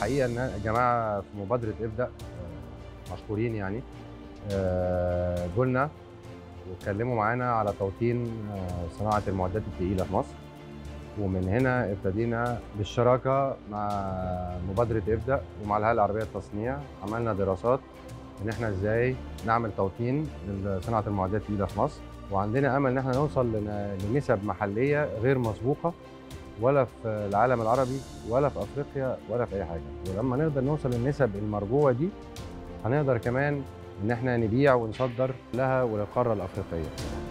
الحقيقه ان الجماعه في مبادره ابدا آه، مشكورين يعني آه، جولنا واتكلموا معانا على توطين آه، صناعه المعدات الثقيله في مصر ومن هنا ابتدينا بالشراكه مع مبادره ابدا ومع الهيئه العربيه للتصنيع عملنا دراسات ان احنا ازاي نعمل توطين لصناعه المعدات الثقيله في مصر وعندنا امل ان احنا نوصل لن- لنسب محليه غير مسبوقه ولا في العالم العربي ولا في افريقيا ولا في اي حاجه ولما نقدر نوصل للنسب المرجوه دي هنقدر كمان ان احنا نبيع ونصدر لها وللقاره الافريقيه